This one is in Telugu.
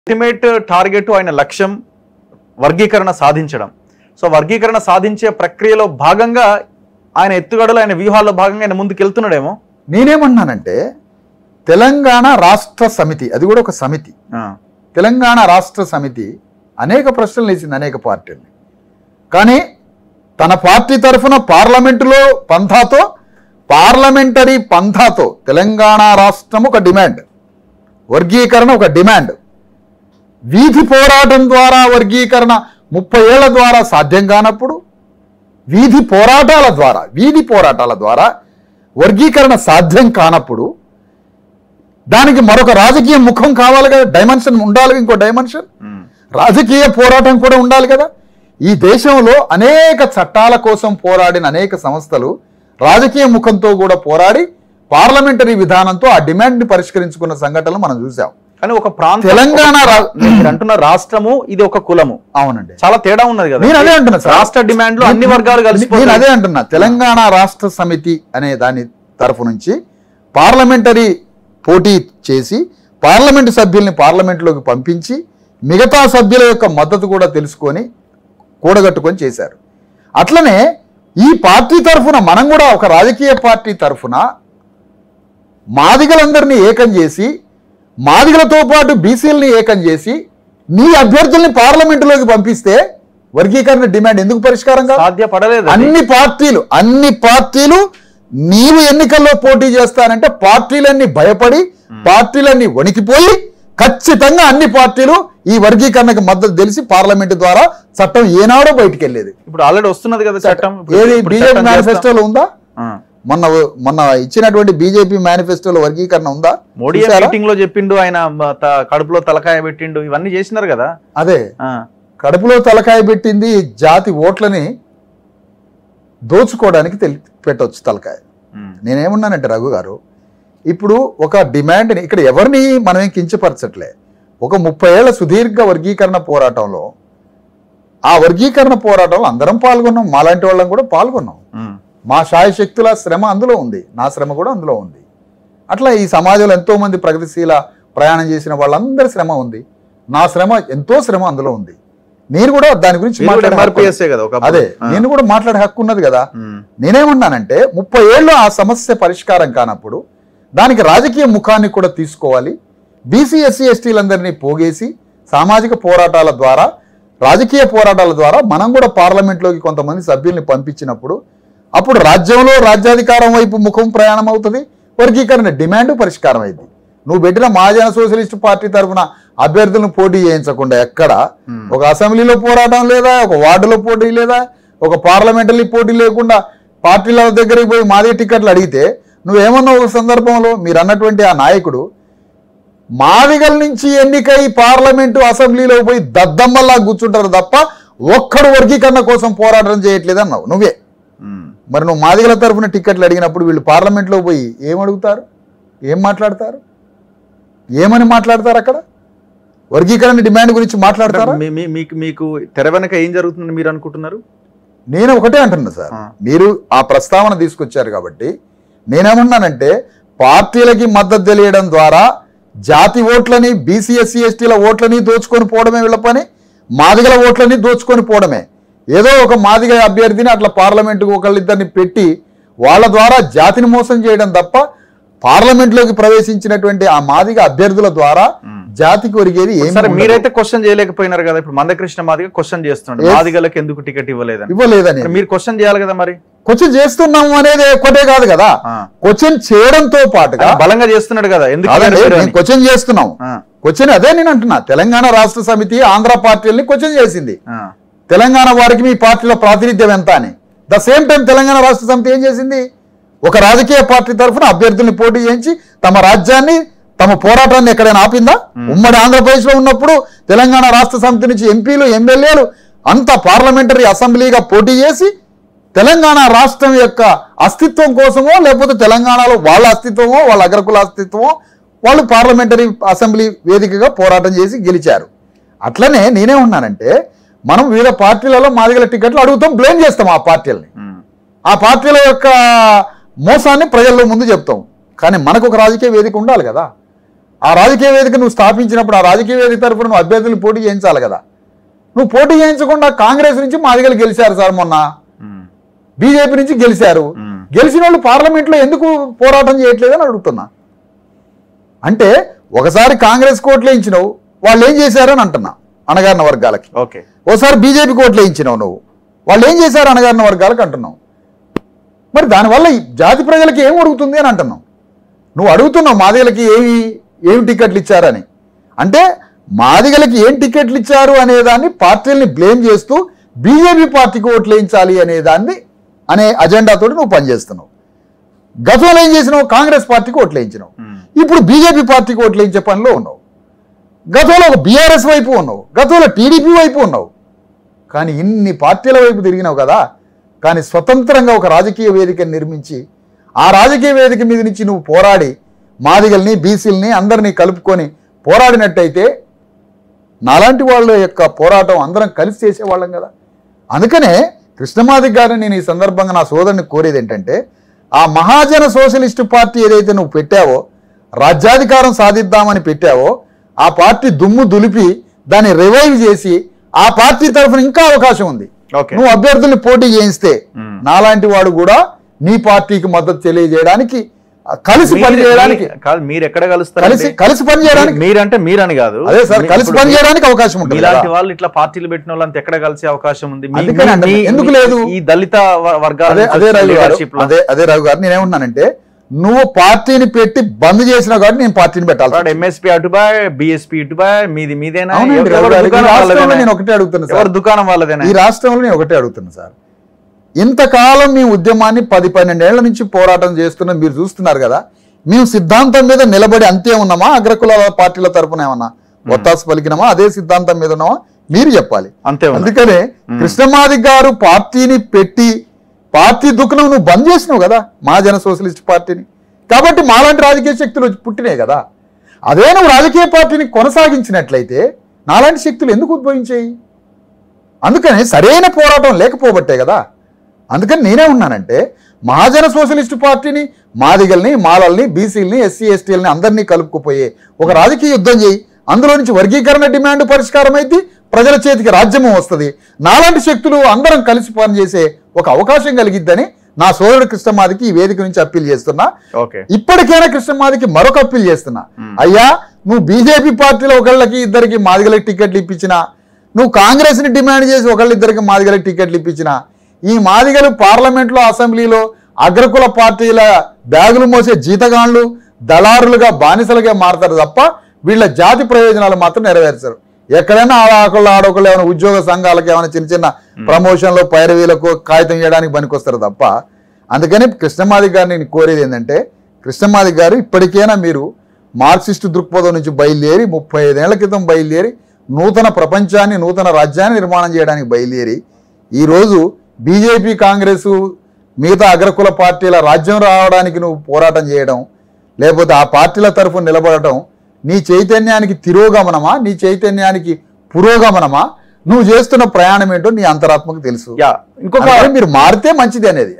అల్టిమేట్ టార్గెట్ ఆయన లక్ష్యం వర్గీకరణ సాధించడం సో వర్గీకరణ సాధించే ప్రక్రియలో భాగంగా ఆయన ఎత్తుగడలు ఆయన వ్యూహాల్లో భాగంగా ఆయన ముందుకు వెళ్తున్నాడేమో నేనేమన్నానంటే తెలంగాణ రాష్ట్ర సమితి అది కూడా ఒక సమితి ఆ, తెలంగాణ రాష్ట్ర సమితి అనేక ప్రశ్నలు వేసింది అనేక పార్టీల్ని కానీ తన పార్టీ తరఫున పార్లమెంటులో పంథాతో పార్లమెంటరీ పంథాతో తెలంగాణ రాష్ట్రం ఒక డిమాండ్ వర్గీకరణ ఒక డిమాండ్ వీధి పోరాటం ద్వారా వర్గీకరణ ముప్పై ఏళ్ల ద్వారా సాధ్యం కానప్పుడు వీధి పోరాటాల ద్వారా వీధి పోరాటాల ద్వారా వర్గీకరణ సాధ్యం కానప్పుడు దానికి మరొక రాజకీయ ముఖం కావాలి కదా డైమెన్షన్ ఉండాలి ఇంకో డైమెన్షన్ ఉమ్, రాజకీయ పోరాటం కూడా ఉండాలి కదా ఈ దేశంలో అనేక చట్టాల కోసం పోరాడిన అనేక సంస్థలు రాజకీయ ముఖంతో కూడా పోరాడి పార్లమెంటరీ విధానంతో ఆ డిమాండ్ని పరిష్కరించుకున్న సంఘటనలు మనం చూసాం కానీ ఒక ప్రాంతం తెలంగాణ రా- మీరు అంటున్న రాష్ట్రము ఇది ఒక కులము అవునండి చాలా తేడా ఉన్నది కదా నేను అదే అంటున్నా సార్. రాష్ట్ర డిమాండ్ లో అన్ని వర్గాలు నేను కలిసి అదే అంటున్నా తెలంగాణ రాష్ట్ర సమితి అనే దాని తరఫు నుంచి పార్లమెంటరీ పోటీ చేసి పార్లమెంటు సభ్యుల్ని పార్లమెంటులోకి పంపించి మిగతా సభ్యుల యొక్క మద్దతు కూడా తెలుసుకొని కూడగట్టుకొని చేశారు అట్లనే ఈ పార్టీ తరఫున మనం కూడా ఒక రాజకీయ పార్టీ తరఫున మాదిగలందరినీ ఏకం చేసి మాదిగలతో పాటు బీసీలని ఏకం చేసి నీ అభ్యర్థుల్ని పార్లమెంటులోకి పంపిస్తే వర్గీకరణ డిమాండ్ ఎందుకు పరిష్కారం కాదు సాధ్యపడలేదు అది. అన్ని పార్టీలు అన్ని పార్టీలు నీవు ఎన్నికల్లో పోటీ చేస్తానంటే పార్టీలన్నీ భయపడి పార్టీలన్నీ వణికిపోయి ఖచ్చితంగా అన్ని పార్టీలు ఈ వర్గీకరణకు మద్దతు తెలిసి పార్లమెంటు ద్వారా చట్టం ఏనాడో బయటికి వెళ్ళేది ఇప్పుడు ఆల్రెడీ వస్తున్నది కదా చట్టం ఇప్పుడు- ఏది ఇప్పుడు బీజేపీ చట్టం చేస్తాం. మేనిఫెస్టోలో ఉందా ఆ. మొన్న మొన్న ఇచ్చినటువంటి బీజేపీ మేనిఫెస్టోలో వర్గీకరణ ఉందా మోడీ చూసారా? మీటింగ్ లో చెప్పిండు ఆయన మ- త- కడుపులో తలకాయ పెట్టిండు ఇవన్నీ చేసినారు కదా అదే ఆ, కడుపులో తలకాయ పెట్టింది జాతి ఓట్లని దోచుకోవడానికి తెలి పెట్టవచ్చు తలకాయ ఉమ్, నేనేమన్నానంటే రఘు గారు ఇప్పుడు ఒక డిమాండ్ని ఇక్కడ ఎవరిని మనం కించపరచట్లే ఒక ముప్పై ఏళ్ల సుదీర్ఘ వర్గీకరణ పోరాటంలో ఆ వర్గీకరణ పోరాటంలో అందరం పాల్గొన్నాం మాలాంటి వాళ్ళం కూడా పాల్గొన్నాం ఉమ్, మా శాయశక్తుల శ్రమ అందులో ఉంది నా శ్రమ కూడా అందులో ఉంది అట్లా ఈ సమాజంలో ఎంతో మంది ప్రగతిశీల ప్రయాణం చేసిన వాళ్ళందరి శ్రమ ఉంది నా శ్రమ ఎంతో శ్రమ అందులో ఉంది నేను కూడా దాని గురించి మీరు కూడా మాట్లాడే హక్కు- MRPS ఏ కదా ఒకప్పుడు. అదే ఆ, నేను కూడా మాట్లాడే హక్కు ఉన్నది కదా ఉమ్, నేనేమన్నానంటే ముప్పై ఏళ్ళు ఆ సమస్య పరిష్కారం కానప్పుడు దానికి రాజకీయ ముఖాన్ని కూడా తీసుకోవాలి బీసీ ఎస్సీ ఎస్టీలందరినీ పోగేసి సామాజిక పోరాటాల ద్వారా రాజకీయ పోరాటాల ద్వారా మనం కూడా పార్లమెంట్లోకి కొంతమంది సభ్యుల్ని పంపించినప్పుడు అప్పుడు రాజ్యంలో రాజ్యాధికారం వైపు ముఖం ప్రయాణం అవుతుంది వర్గీకరణ డిమాండ్ పరిష్కారం అయింది నువ్వు పెట్టిన మహాజన సోషలిస్ట్ పార్టీ తరఫున అభ్యర్థులను పోటీ చేయించకుండా ఎక్కడ Hmm. ఒక అసెంబ్లీలో పోరాటం లేదా ఒక వార్డులో పోటీ లేదా ఒక పార్లమెంటరీ పోటీ లేకుండా పార్టీల దగ్గరికి పోయి మాదే టికెట్లు అడిగితే నువ్వేమన్నావు ఒక సందర్భంలో మీరు అన్నటువంటి ఆ నాయకుడు మాదిగల నుంచి ఎన్నికై పార్లమెంటు అసెంబ్లీలో పోయి దద్దమ్మల్లా కూర్చుంటారు తప్ప ఒక్కడు వర్గీకరణ కోసం పోరాటం చేయట్లేదు అన్నావు నువ్వే ఉమ్. మరి నువ్వు మాదిగల తరఫున టికెట్లు అడిగినప్పుడు వీళ్ళు పార్లమెంట్లో పోయి ఏం అడుగుతారు ఏం మాట్లాడతారు ఏమని మాట్లాడతారు అక్కడ వర్గీకరణ డిమాండ్ గురించి మాట్లాడతారా మీ- మీ- మీకు మీకు తెర వెనక ఏం జరుగుతుందని మీరు అనుకుంటున్నారు నేను ఒకటే అంటున్నా సార్ ఆ. మీరు ఆ ప్రస్తావన తీసుకొచ్చారు కాబట్టి నేనేమన్నానంటే పార్టీలకి మద్దతు తెలియడం ద్వారా జాతి ఓట్లని బీసీ ఎస్సీ ఎస్టీల ఓట్లని దోచుకొని పోవడమే వీళ్ళ పని మాదిగల ఓట్లని దోచుకొని పోవడమే ఏదో ఒక మాదిగ అభ్యర్థిని అట్లా పార్లమెంటుకు ఒకళ్ళిద్దరిని పెట్టి వాళ్ళ ద్వారా జాతిని మోసం చేయడం తప్ప పార్లమెంట్లోకి ప్రవేశించినటువంటి ఆ మాదిగ అభ్యర్థుల ద్వారా ఉమ్. జాతికి ఒరిగేది ఏమీ సరే ఉండదు. మీరైతే క్వశ్చన్ చేయలేకపోయినారు కదా ఇప్పుడు మందకృష్ణ మాదిగ క్వశ్చన్ చేస్తున్నాడు Yes. మాదిగలకు ఎందుకు టికెట్ ఇవ్వలేదని ఇవ్వలేదని మరి మీరు క్వశ్చన్ చేయాలి కదా మరి క్వశ్చన్ చేస్తున్నాము అనేది ఒక్కటే కాదు కదా ఆ. క్వశ్చన్ చేయడంతో పాటుగా ఆయన బలంగా చేస్తున్నాడు కదా ఎందుకు కాదండి, ఇవ్వలేరు నేను అని? క్వశ్చన్ చేస్తున్నాం ఆ, క్వశ్చన్ అదే నేను అంటున్నా తెలంగాణ రాష్ట్ర సమితి ఆంధ్ర పార్టీలని క్వశ్చన్ చేసింది ఆ, తెలంగాణ వారికి మీ పార్టీలో ప్రాతినిధ్యం ఎంత అని ద సేమ్ టైం తెలంగాణ రాష్ట్ర సమితి ఏం చేసింది ఒక రాజకీయ పార్టీ తరఫున అభ్యర్థుల్ని పోటీ చేయించి తమ రాజ్యాన్ని తమ పోరాటాన్ని ఎక్కడైనా ఆపిందా ఉమ్మడి ఆంధ్రప్రదేశ్ లో ఉన్నప్పుడు తెలంగాణ రాష్ట్ర సమితి నుంచి ఎంపీలు ఎమ్మెల్యేలు అంత పార్లమెంటరీ అసెంబ్లీగా పోటీ చేసి తెలంగాణ రాష్ట్రం యొక్క అస్తిత్వం కోసమో లేకపోతే తెలంగాణలో వాళ్ళ అస్తిత్వమో వాళ్ళ అగ్రకుల అస్తిత్వమో వాళ్ళు పార్లమెంటరీ అసెంబ్లీ వేదికగా పోరాటం చేసి గెలిచారు అట్లనే నేనే ఉన్నానంటే మనం వివిధ పార్టీలలో మాదిగల టికెట్లు అడుగుతాం బ్లేమ్ చేస్తాం ఆ పార్టీలని ఉమ్, ఆ పార్టీల యొక్క మోసాన్ని ప్రజల్లో ముందు చెప్తాం కానీ మనకు ఒక రాజకీయ వేదిక ఉండాలి కదా ఆ రాజకీయ వేదిక నువ్వు స్థాపించినప్పుడు ఆ రాజకీయ వేదిక తరఫున నువ్వు అభ్యర్థులను పోటీ చేయించాలి కదా నువ్వు పోటీ చేయించకుండా కాంగ్రెస్ నుంచి మాదిగలు గెలిచారు సార్ మొన్న ఉమ్, బీజేపీ నుంచి గెలిచారు మ్మ్. గెలిచిన వాళ్ళు పార్లమెంట్లో ఎందుకు పోరాటం చేయట్లేదని అడుగుతున్నా అంటే ఒకసారి కాంగ్రెస్ కోట్లు వేయించినావు వాళ్ళు ఏం చేశారని అంటున్నా అణగారిన వర్గాలకి ఓకే ఓసారి బీజేపీ కోట్లు వేయించినావు నువ్వు వాళ్ళు ఏం చేశారు అణగారిన వర్గాలకు అంటున్నావు మరి దానివల్ల ఈ జాతి ప్రజలకి ఏం అడుగుతుంది అని అంటున్నావు నువ్వు అడుగుతున్నావు మాదిగలకి ఏమి ఏమి టికెట్లు ఇచ్చారని అంటే మాదిగలకి ఏం టికెట్లు ఇచ్చారు అనే దాన్ని పార్టీలని బ్లేమ్ చేస్తూ బీజేపీ పార్టీకి ఓట్లు వేయించాలి అనే దాన్ని అనే అజెండాతోటి నువ్వు పనిచేస్తున్నావు గతంలో ఏం చేసినావు కాంగ్రెస్ పార్టీకి ఓట్లు వేయించినావు ఉమ్, ఇప్పుడు బీజేపీ పార్టీకి ఓట్లు వేయించే పనిలో ఉన్నావు గతంలో ఒక బీఆర్ఎస్ వైపు ఉన్నావు గతంలో టీడీపీ వైపు ఉన్నావు కానీ ఇన్ని పార్టీల వైపు తిరిగినావు కదా కానీ స్వతంత్రంగా ఒక రాజకీయ వేదికను నిర్మించి ఆ రాజకీయ వేదిక మీద నుంచి నువ్వు పోరాడి మాదిగల్ని బీసీలని అందరినీ కలుపుకొని పోరాడినట్టయితే నాలాంటి వాళ్ళ యొక్క పోరాటం అందరం కలిసి చేసేవాళ్ళం కదా అందుకనే కృష్ణమాదిక్ గారిని నేను ఈ సందర్భంగా నా సోదరుని కోరేది ఏంటంటే ఆ మహాజన సోషలిస్టు పార్టీ ఏదైతే నువ్వు పెట్టావో రాజ్యాధికారం సాధిద్దామని పెట్టావో ఆ పార్టీ దుమ్ము దులిపి దాన్ని రివైవ్ చేసి ఆ పార్టీ తరఫున ఇంకా అవకాశం ఉంది ఓకే నువ్వు అభ్యర్థుల్ని పోటీ చేయిస్తే మ్మ్. నాలాంటి వాడు కూడా నీ పార్టీకి మద్దతు తెలియజేయడానికి ఆ, కలిసి మీరు- పనిచేయడానికి మీరు- కాదు మీరు ఎక్కడ కలుస్తారు కలిసి కలిసి పనిచేయడానికి మీరంటే మీరని కాదు అదే సార్ మీ- కలిసి ఇప్పుడు పనిచేయడానికి అవకాశం ఉంటుంది మీలాంటి కదా. వాళ్ళు ఇట్లా పార్టీలు పెట్టిన వాళ్ళంతా ఎక్కడ కలిసే అవకాశం ఉంది మీ- అందుకని మీ- అంటున్నా. మీ- ఎందుకు మీ- లేదు? ఈ దళిత వ- వర్గాల అదే నుంచి అదే వచ్చిన రవి గారు leadership లో. అదే అదే రవి గారు నేనేమన్నానంటే నువ్వు పార్టీని పెట్టి బంద్ చేసినా కాబట్టి నేను పార్టీని పెట్టాలి వాడు ఎంఎస్పీ అటుబాయ్ బిఎస్పీ ఇటుబాయ్ మీది మీదేనా అవునండి ఎవరి రవి గారు. ఈ దుకాణం రాష్ట్రంలో వాళ్ళదేనా? నేను ఒకటే అడుగుతున్నా ఎవరి సార్ దుకాణం వాళ్ళదేనా ఈ రాష్ట్రంలో నేను ఒకటే అడుగుతున్నా సార్ ఇంతకాలం మీ ఉద్యమాన్ని పది పన్నెండేళ్ల నుంచి పోరాటం చేస్తున్న మీరు చూస్తున్నారు కదా మేము సిద్ధాంతం మీద నిలబడి అంతే ఉన్నామా అగ్రకులాల పార్టీల తరపున ఏమన్నా ఒత్తాసు పలికినామా అదే సిద్ధాంతం మీద ఉన్నామా మీరు చెప్పాలి అంతే ఉంది అందుకనే కృష్ణమాది గారు పార్టీని పెట్టి పార్టీ దుఃఖం నువ్వు బంద్ చేసినావు కదా మహాజన సోషలిస్ట్ పార్టీని కాబట్టి మాలాంటి రాజకీయ శక్తులు వచ్చి పుట్టినాయి కదా అదే నువ్వు రాజకీయ పార్టీని కొనసాగించినట్లయితే నాలాంటి శక్తులు ఎందుకు ఉద్భవించాయి అందుకని సరైన పోరాటం లేకపోబట్టే కదా అందుకని నేనే ఉన్నానంటే మహాజన సోషలిస్టు పార్టీని మాదిగల్ని మాలల్ని బీసీలని ఎస్సీ ఎస్టీలని అందరినీ కలుపుకుపోయే ఒక రాజకీయ యుద్ధం చేయి అందులో నుంచి వర్గీకరణ డిమాండ్ పరిష్కారం అయితే ప్రజల చేతికి రాజ్యము వస్తుంది నాలాంటి శక్తులు అందరం కలిసి పనిచేసే ఒక అవకాశం కలిగిద్దని నా సోదరుడు కృష్ణమాదికి ఈ వేదిక నుంచి అప్పీల్ చేస్తున్నా ఓకే ఇప్పటికైనా కృష్ణమాదికి మరొక అప్పీల్ చేస్తున్నా అయ్యా నువ్వు బీజేపీ పార్టీలో ఒకళ్ళకి ఇద్దరికి మాదిగలకి టికెట్లు ఇప్పించినా నువ్వు కాంగ్రెస్ని డిమాండ్ చేసి ఒకళ్ళిద్దరికి మాదిగలకి టికెట్లు ఇప్పించినా ఈ మాదిగలు పార్లమెంట్లో అసెంబ్లీలో అగ్రకుల పార్టీల బ్యాగులు మోసే జీతగాండ్లు దళారులుగా బానిసలుగా మారతారు తప్ప వీళ్ళ జాతి ప్రయోజనాలు మాత్రం నెరవేర్చరు ఎక్కడైనా ఆడొకళ్ళు ఆడొకళ్ళు ఏమైనా ఉద్యోగ సంఘాలకు ఏమైనా చిన్న చిన్న ప్రమోషన్లు పైరవీలకు కాగితం చేయడానికి పనికొస్తారు తప్ప అందుకని కృష్ణమాది గారిని నేను కోరేది ఏంటంటే కృష్ణమాది గారు ఇప్పటికైనా మీరు మార్క్సిస్టు దృక్పథం నుంచి బయలుదేరి ముప్పై ఐదేళ్ల క్రితం బయలుదేరి నూతన ప్రపంచాన్ని నూతన రాజ్యాన్ని నిర్మాణం చేయడానికి బయలుదేరి ఈరోజు బీజేపీ కాంగ్రెస్ మిగతా అగ్రకుల పార్టీల రాజ్యం రావడానికి నువ్వు పోరాటం చేయడం లేకపోతే ఆ పార్టీల తరఫున నిలబడటం నీ చైతన్యానికి తిరోగమనమా నీ చైతన్యానికి పురోగమనమా నువ్వు చేస్తున్న ప్రయాణం ఏంటో నీ అంతరాత్మకు తెలుసు యా ఇంకొక అందుకని మీరు మారితే మంచిది అనేది